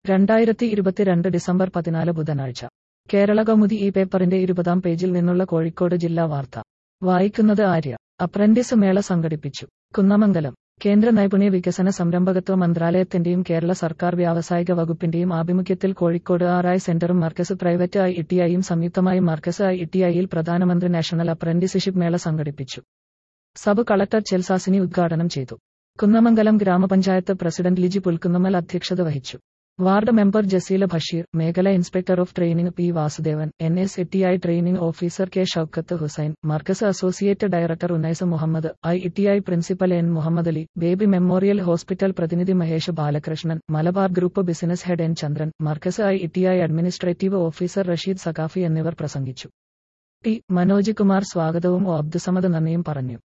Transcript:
രണ്ടായിരത്തി ഇരുപത്തിരണ്ട് ഡിസംബർ പതിനാല് ബുധനാഴ്ച കേരള കൗമുദി ഈ പേപ്പറിന്റെ ഇരുപതാം പേജിൽ നിന്നുള്ള കോഴിക്കോട് ജില്ലാ വാർത്ത വായിക്കുന്നത് ആര്യ അപ്രന്റീസ് മേള സംഘടിപ്പിച്ചു കുന്നമംഗലം കേന്ദ്ര നൈപുണ്യ വികസന സംരംഭകത്വ മന്ത്രാലയത്തിന്റെയും കേരള സർക്കാർ വ്യാവസായിക വകുപ്പിന്റെയും ആഭിമുഖ്യത്തിൽ കോഴിക്കോട് ആറായി സെന്ററും മർക്കസ് പ്രൈവറ്റ് ഐ ഇടിഐയും സംയുക്തമായി മർക്കസ് ഐ ഇടിഐയിൽ പ്രധാനമന്ത്രി നാഷണൽ അപ്രന്റീസ്ഷിപ്പ് മേള സംഘടിപ്പിച്ചു സബ് കളക്ടർ ചെൽസാസിനി ഉദ്ഘാടനം ചെയ്തു കുന്നമംഗലം ഗ്രാമപഞ്ചായത്ത് പ്രസിഡന്റ് ലിജി പുൽക്കുന്നമൽ അധ്യക്ഷത വഹിച്ചു വാർഡ് മെമ്പർ ജസീല ബഷീർ മേഖല inspector of training P Vasudevan N S E training officer K Shoukath Hussain Markaz associate director Unais Muhammad I E principal N Muhammad Ali Baby Memorial Hospital പ്രതിനിധി Mahesh Balakrishnan Malabar group business head N Chandran Markaz I E administrative officer Rasheed Saqafi എന്നിവർ പ്രസംഗിച്ചു T Manoj Kumar സ്വാഗതവും O Abdussamad നന്ദിയും പറഞ്ഞു